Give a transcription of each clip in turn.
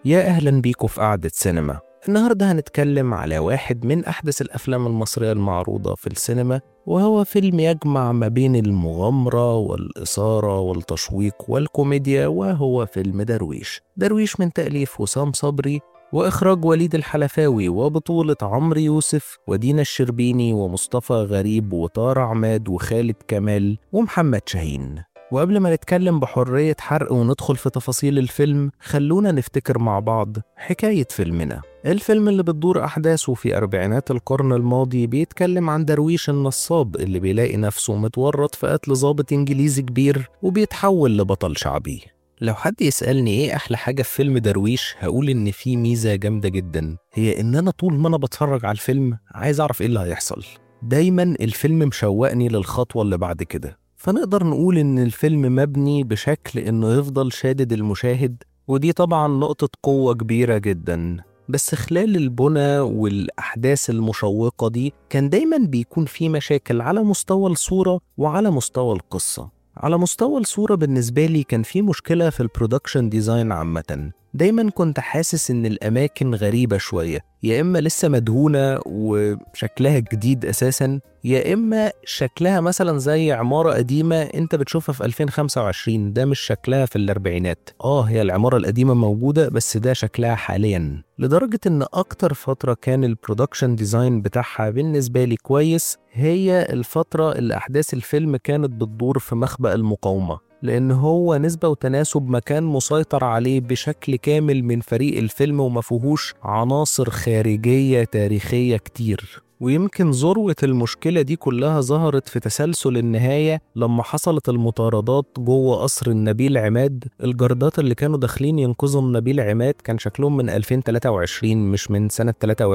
يا أهلا بيكم في قعدة سينما النهاردة هنتكلم على واحد من أحدث الأفلام المصرية المعروضة في السينما وهو فيلم يجمع ما بين المغامرة والإثارة والتشويق والكوميديا وهو فيلم درويش درويش من تأليف وسام صبري وإخراج وليد الحلفاوي وبطولة عمرو يوسف ودينا الشربيني ومصطفى غريب وطارق عماد وخالد كمال ومحمد شاهين وقبل ما نتكلم بحرية حرق وندخل في تفاصيل الفيلم خلونا نفتكر مع بعض حكاية فيلمنا الفيلم اللي بتدور أحداثه في أربعينات القرن الماضي بيتكلم عن درويش النصاب اللي بيلاقي نفسه متورط في قتل ضابط إنجليزي كبير وبيتحول لبطل شعبي لو حد يسألني إيه أحلى حاجة في فيلم درويش هقول إن في ميزة جامدة جدا هي إن أنا طول ما أنا بتفرج على الفيلم عايز أعرف إيه اللي هيحصل دايما الفيلم مشوقني للخطوة اللي بعد كده فنقدر نقول إن الفيلم مبني بشكل إنه يفضل شادد المشاهد ودي طبعا نقطة قوة كبيرة جدا بس خلال البنى والأحداث المشوقة دي كان دايما بيكون في مشاكل على مستوى الصورة وعلى مستوى القصة على مستوى الصورة بالنسبة لي كان في مشكلة في البرودكشن ديزاين عامة دايما كنت حاسس ان الاماكن غريبة شوية يا اما لسه مدهونة وشكلها جديد اساسا يا اما شكلها مثلا زي عمارة قديمة انت بتشوفها في 2025 ده مش شكلها في الاربعينات اه هي العمارة القديمة موجودة بس ده شكلها حاليا لدرجة ان اكتر فترة كان البرودكشن ديزاين بتاعها بالنسبة لي كويس هي الفترة اللي احداث الفيلم كانت بتدور في مخبأ المقاومة لأن هو نسبة وتناسب مكان مسيطر عليه بشكل كامل من فريق الفيلم وما فيهوش عناصر خارجية تاريخية كتير ويمكن ذروة المشكلة دي كلها ظهرت في تسلسل النهاية لما حصلت المطاردات جوه قصر النبيل عماد الجردات اللي كانوا داخلين ينقذوا النبيل عماد كان شكلهم من 2023 مش من سنة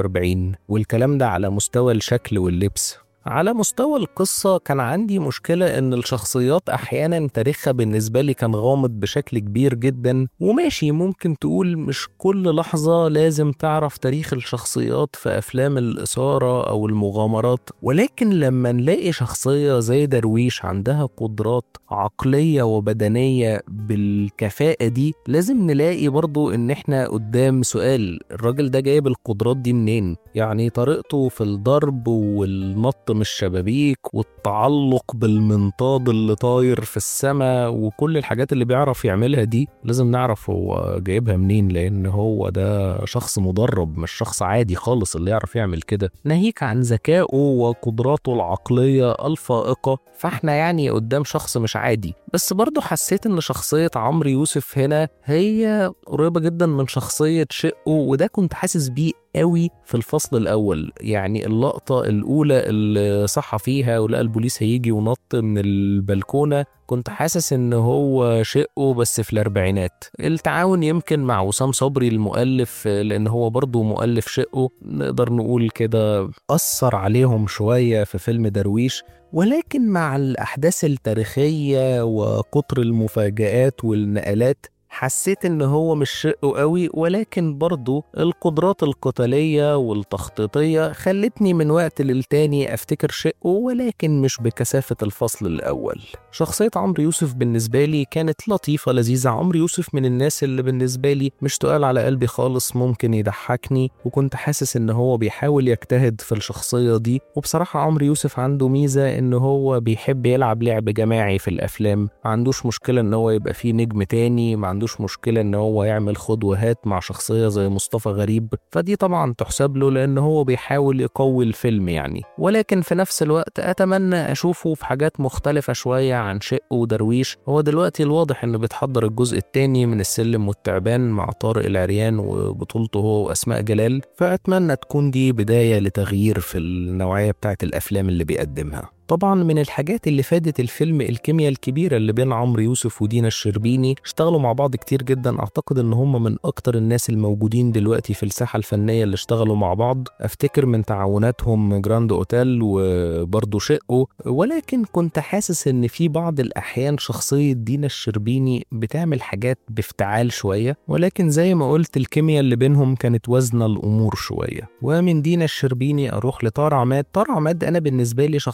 43 والكلام ده على مستوى الشكل واللبس على مستوى القصة كان عندي مشكلة إن الشخصيات أحيانا تاريخها بالنسبة لي كان غامض بشكل كبير جدا وماشي ممكن تقول مش كل لحظة لازم تعرف تاريخ الشخصيات في أفلام الإثارة أو المغامرات ولكن لما نلاقي شخصية زي درويش عندها قدرات عقلية وبدنية بالكفاءة دي لازم نلاقي برضو إن إحنا قدام سؤال الراجل ده جايب القدرات دي منين يعني طريقته في الضرب والنط من الشبابيك والتعلق بالمنطاد اللي طاير في السماء وكل الحاجات اللي بيعرف يعملها دي لازم نعرف هو جايبها منين لان هو ده شخص مدرب مش شخص عادي خالص اللي يعرف يعمل كده ناهيك عن ذكائه وقدراته العقلية الفائقة فاحنا يعني قدام شخص مش عادي بس برضه حسيت ان شخصية عمرو يوسف هنا هي قريبة جدا من شخصية شقه وده كنت حاسس بيه قوي في الفصل الاول يعني اللقطه الاولى اللي صحى فيها ولقى البوليس هيجي ونط من البلكونه كنت حاسس ان هو شقه بس في الاربعينات التعاون يمكن مع وسام صبري المؤلف لان هو برضه مؤلف شقه نقدر نقول كده اثر عليهم شويه في فيلم درويش ولكن مع الاحداث التاريخيه وكتر المفاجآت والنقلات حسيت ان هو مش شقه قوي ولكن برضه القدرات القتالية والتخطيطية خلتني من وقت للتاني افتكر شقه ولكن مش بكثافة الفصل الاول شخصية عمرو يوسف بالنسبة لي كانت لطيفة لذيذة عمرو يوسف من الناس اللي بالنسبة لي مش تقال على قلبي خالص ممكن يضحكني وكنت حاسس ان هو بيحاول يجتهد في الشخصية دي وبصراحة عمرو يوسف عنده ميزة ان هو بيحب يلعب لعب جماعي في الافلام ما عندوش مشكلة ان هو يبقى فيه نجم تاني ما عندوش مشكلة ان هو يعمل خد وهات مع شخصية زي مصطفى غريب فدي طبعا تحسب له لان هو بيحاول يقوي الفيلم يعني ولكن في نفس الوقت اتمنى اشوفه في حاجات مختلفة شوية عن شق ودرويش هو دلوقتي الواضح انه بيتحضر الجزء التاني من السلم والتعبان مع طارق العريان وبطولته هو واسماء جلال فاتمنى تكون دي بداية لتغيير في النوعية بتاعت الافلام اللي بيقدمها طبعا من الحاجات اللي فادت الفيلم الكيمياء الكبيره اللي بين عمرو يوسف ودينا الشربيني اشتغلوا مع بعض كتير جدا اعتقد ان هم من اكتر الناس الموجودين دلوقتي في الساحه الفنيه اللي اشتغلوا مع بعض افتكر من تعاوناتهم جراند اوتيل وبرضه شقه ولكن كنت حاسس ان في بعض الاحيان شخصيه دينا الشربيني بتعمل حاجات بافتعال شويه ولكن زي ما قلت الكيمياء اللي بينهم كانت وزنه الامور شويه ومن دينا الشربيني اروح لطار عماد طار عماد انا بالنسبه لي شخصيتها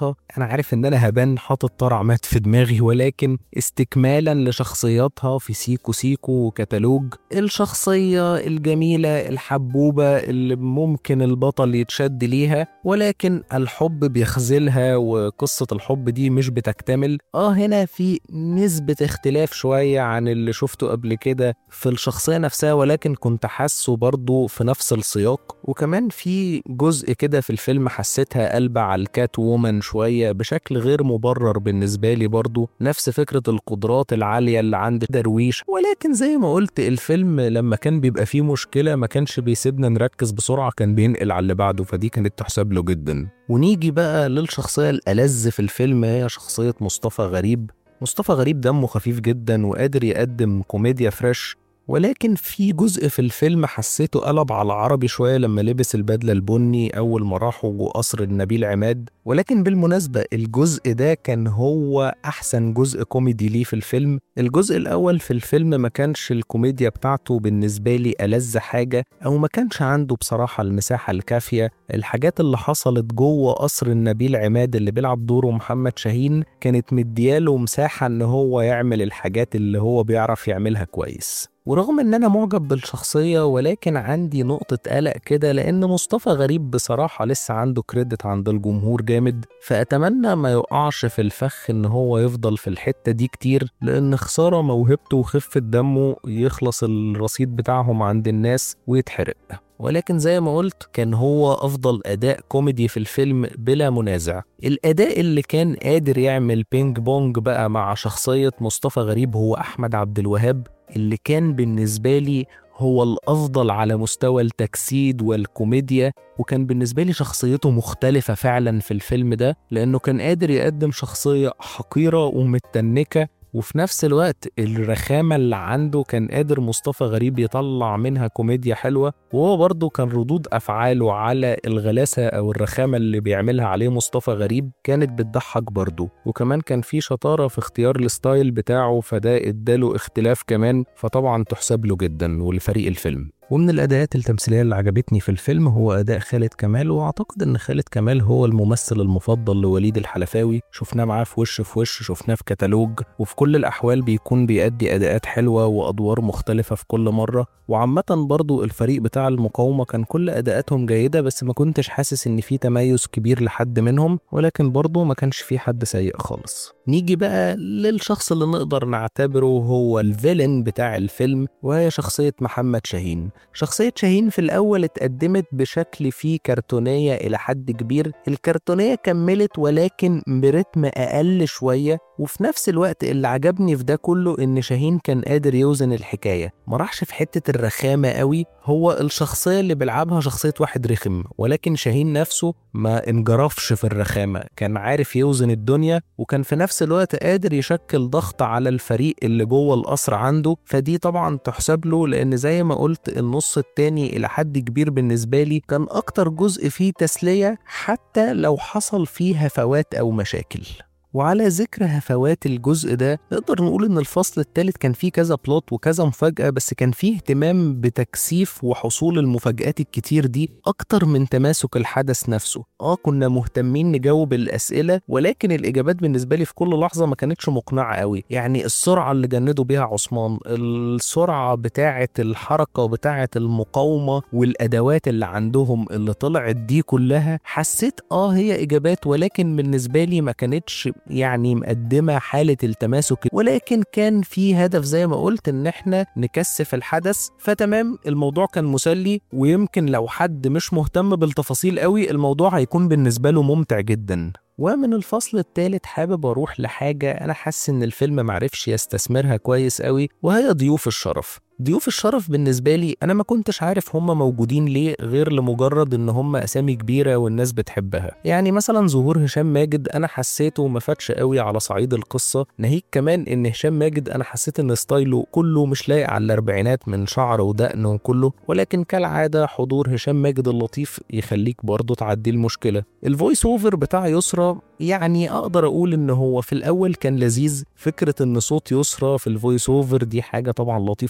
شخصياتها أنا عارف إن أنا هبان حاطط طرعمات في دماغي ولكن استكمالا لشخصياتها في سيكو سيكو وكتالوج الشخصية الجميلة الحبوبة اللي ممكن البطل يتشد ليها ولكن الحب بيخذلها وقصة الحب دي مش بتكتمل اه هنا في نسبة اختلاف شوية عن اللي شفته قبل كده في الشخصية نفسها ولكن كنت حاسه برضه في نفس السياق وكمان في جزء كده في الفيلم حسيتها قلبة على الكات وومن شوية بشكل غير مبرر بالنسبة لي برضه نفس فكرة القدرات العالية اللي عند درويش ولكن زي ما قلت الفيلم لما كان بيبقى فيه مشكلة ما كانش بيسيبنا نركز بسرعة كان بينقل على اللي بعده فدي كانت تحسب له جدا ونيجي بقى للشخصية الألذ في الفيلم هي شخصية مصطفى غريب مصطفى غريب دمه خفيف جدا وقادر يقدم كوميديا فريش ولكن في جزء في الفيلم حسيته قلب على عربي شوية لما لبس البدلة البني أول ما راحوا قصر النبيل عماد ولكن بالمناسبة الجزء ده كان هو أحسن جزء كوميدي ليه في الفيلم الجزء الأول في الفيلم ما كانش الكوميديا بتاعته بالنسبة لي ألذ حاجة أو ما كانش عنده بصراحة المساحة الكافية الحاجات اللي حصلت جوه قصر النبيل عماد اللي بيلعب دوره محمد شاهين كانت مدياله مساحة إن هو يعمل الحاجات اللي هو بيعرف يعملها كويس ورغم ان انا معجب بالشخصيه ولكن عندي نقطه قلق كده لان مصطفى غريب بصراحه لسه عنده كريدت عند الجمهور جامد فاتمنى ما يقعش في الفخ ان هو يفضل في الحته دي كتير لان خساره موهبته وخفه دمه يخلص الرصيد بتاعهم عند الناس ويتحرق ولكن زي ما قلت كان هو أفضل أداء كوميدي في الفيلم بلا منازع الأداء اللي كان قادر يعمل بينج بونج بقى مع شخصية مصطفى غريب هو أحمد عبد الوهاب اللي كان بالنسبة لي هو الأفضل على مستوى التجسيد والكوميديا وكان بالنسبة لي شخصيته مختلفة فعلا في الفيلم ده لأنه كان قادر يقدم شخصية حقيرة ومتنكة وفي نفس الوقت الرخامة اللي عنده كان قادر مصطفى غريب يطلع منها كوميديا حلوة وهو برضه كان ردود أفعاله على الغلاسة أو الرخامة اللي بيعملها عليه مصطفى غريب كانت بتضحك برضه وكمان كان في شطارة في اختيار الستايل بتاعه فده اداله اختلاف كمان فطبعا تحسب له جدا ولفريق الفيلم ومن الأداءات التمثيلية اللي عجبتني في الفيلم هو أداء خالد كمال وأعتقد إن خالد كمال هو الممثل المفضل لوليد الحلفاوي شفناه معاه في وش في وش شفناه في كتالوج وفي كل الأحوال بيكون بيأدي أداءات حلوة وأدوار مختلفة في كل مرة وعامة برضو الفريق بتاع المقاومة كان كل أداءاتهم جيدة بس ما كنتش حاسس إن في تميز كبير لحد منهم ولكن برضو ما كانش في حد سيء خالص نيجي بقى للشخص اللي نقدر نعتبره هو الفيلن بتاع الفيلم وهي شخصية محمد شاهين شخصية شاهين في الأول اتقدمت بشكل فيه كرتونية إلى حد كبير الكرتونية كملت ولكن برتم أقل شوية وفي نفس الوقت اللي عجبني في ده كله إن شاهين كان قادر يوزن الحكاية ما راحش في حتة الرخامة قوي هو الشخصية اللي بيلعبها شخصية واحد رخم ولكن شاهين نفسه ما انجرفش في الرخامة كان عارف يوزن الدنيا وكان في نفس الوقت قادر يشكل ضغط على الفريق اللي جوه القصر عنده فدي طبعا تحسب له لأن زي ما قلت النص التاني إلى حد كبير بالنسبة لي كان أكتر جزء فيه تسلية حتى لو حصل فيه هفوات أو مشاكل وعلى ذكر هفوات الجزء ده نقدر نقول ان الفصل الثالث كان فيه كذا بلوت وكذا مفاجأة بس كان فيه اهتمام بتكثيف وحصول المفاجآت الكتير دي اكتر من تماسك الحدث نفسه اه كنا مهتمين نجاوب الاسئلة ولكن الاجابات بالنسبة لي في كل لحظة ما كانتش مقنعة قوي يعني السرعة اللي جندوا بيها عثمان السرعة بتاعة الحركة بتاعة المقاومة والادوات اللي عندهم اللي طلعت دي كلها حسيت اه هي اجابات ولكن بالنسبة لي ما كانتش يعني مقدمة حالة التماسك ولكن كان في هدف زي ما قلت ان احنا نكثف الحدث فتمام الموضوع كان مسلي ويمكن لو حد مش مهتم بالتفاصيل قوي الموضوع هيكون بالنسبة له ممتع جدا ومن الفصل الثالث حابب اروح لحاجة انا حاسس ان الفيلم معرفش يستثمرها كويس قوي وهي ضيوف الشرف ضيوف الشرف بالنسبة لي أنا ما كنتش عارف هم موجودين ليه غير لمجرد إن هم أسامي كبيرة والناس بتحبها يعني مثلا ظهور هشام ماجد أنا حسيته ما فاتش قوي على صعيد القصة ناهيك كمان إن هشام ماجد أنا حسيت إن ستايله كله مش لايق على الأربعينات من شعر ودقن وكله ولكن كالعادة حضور هشام ماجد اللطيف يخليك برضه تعدي المشكلة الفويس اوفر بتاع يسرا يعني أقدر أقول إن هو في الأول كان لذيذ فكرة إن صوت يسرا في الفويس اوفر دي حاجة طبعا لطيفة جدا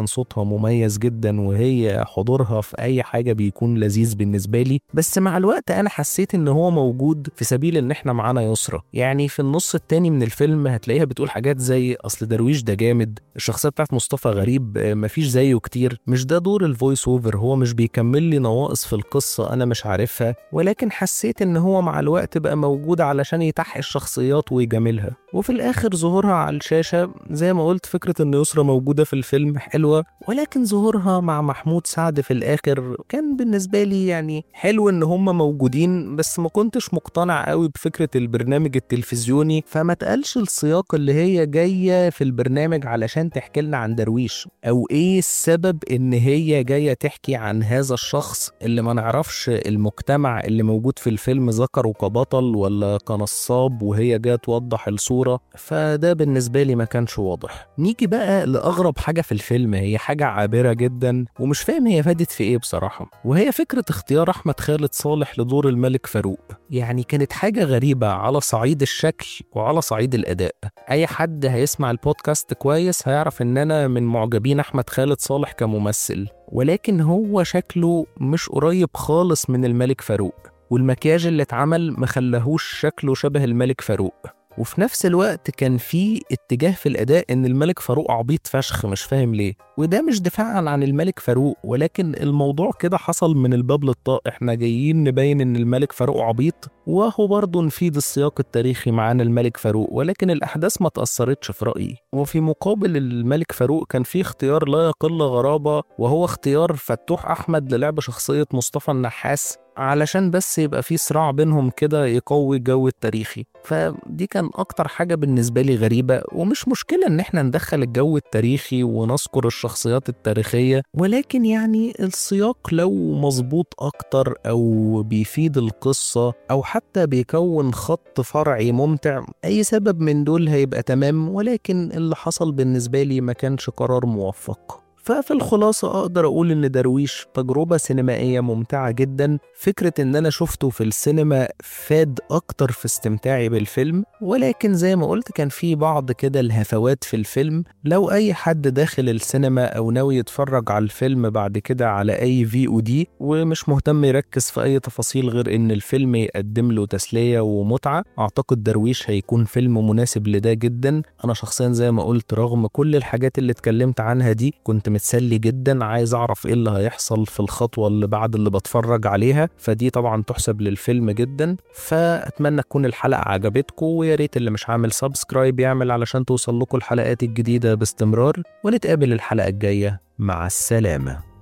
جدا صوتها مميز جدا وهي حضورها في اي حاجه بيكون لذيذ بالنسبه لي بس مع الوقت انا حسيت ان هو موجود في سبيل ان احنا معانا يسرى يعني في النص التاني من الفيلم هتلاقيها بتقول حاجات زي اصل درويش ده جامد الشخصيه بتاعت مصطفى غريب آه، مفيش زيه كتير مش ده دور الفويس اوفر هو مش بيكمل لي نواقص في القصه انا مش عارفها ولكن حسيت ان هو مع الوقت بقى موجود علشان يتحقق الشخصيات ويجاملها وفي الاخر ظهورها على الشاشه زي ما قلت فكره ان يسرى موجوده في الفيلم حلوه ولكن ظهورها مع محمود سعد في الاخر كان بالنسبه لي يعني حلو ان هم موجودين بس ما كنتش مقتنع قوي بفكره البرنامج التلفزيوني فما تقالش السياق اللي هي جايه في البرنامج علشان تحكي لنا عن درويش او ايه السبب ان هي جايه تحكي عن هذا الشخص اللي ما نعرفش المجتمع اللي موجود في الفيلم ذكره كبطل ولا كنصاب وهي جايه توضح الصوره فده بالنسبه لي ما كانش واضح نيجي بقى لاغرب حاجه في الفيلم هي حاجه عابره جدا ومش فاهم هي فادت في ايه بصراحه وهي فكره اختيار احمد خالد صالح لدور الملك فاروق يعني كانت حاجه غريبه على صعيد الشكل وعلى صعيد الاداء اي حد هيسمع البودكاست كويس هيعرف ان انا من معجبين احمد خالد صالح كممثل ولكن هو شكله مش قريب خالص من الملك فاروق والمكياج اللي اتعمل مخلهوش شكله شبه الملك فاروق وفي نفس الوقت كان في اتجاه في الاداء ان الملك فاروق عبيط فشخ مش فاهم ليه وده مش دفاعا عن الملك فاروق ولكن الموضوع كده حصل من الباب للطاق احنا جايين نبين ان الملك فاروق عبيط وهو برضه نفيد السياق التاريخي معانا الملك فاروق ولكن الاحداث ما تاثرتش في رايي وفي مقابل الملك فاروق كان في اختيار لا يقل غرابه وهو اختيار فتوح احمد للعب شخصيه مصطفى النحاس علشان بس يبقى في صراع بينهم كده يقوي الجو التاريخي فدي كان اكتر حاجة بالنسبة لي غريبة ومش مشكلة ان احنا ندخل الجو التاريخي ونذكر الشخصيات التاريخية ولكن يعني السياق لو مظبوط اكتر او بيفيد القصة او حتى بيكون خط فرعي ممتع اي سبب من دول هيبقى تمام ولكن اللي حصل بالنسبة لي ما كانش قرار موفق ففي الخلاصة أقدر أقول إن درويش تجربة سينمائية ممتعة جدا فكرة إن أنا شفته في السينما فاد أكتر في استمتاعي بالفيلم ولكن زي ما قلت كان في بعض كده الهفوات في الفيلم لو أي حد داخل السينما أو ناوي يتفرج على الفيلم بعد كده على أي في أو دي ومش مهتم يركز في أي تفاصيل غير إن الفيلم يقدم له تسلية ومتعة أعتقد درويش هيكون فيلم مناسب لده جدا أنا شخصيا زي ما قلت رغم كل الحاجات اللي اتكلمت عنها دي كنت متسلي جدا عايز اعرف ايه اللي هيحصل في الخطوه اللي بعد اللي بتفرج عليها فدي طبعا تحسب للفيلم جدا فاتمنى تكون الحلقه عجبتكم ويا ريت اللي مش عامل سبسكرايب يعمل علشان توصل لكم الحلقات الجديده باستمرار ونتقابل الحلقه الجايه مع السلامه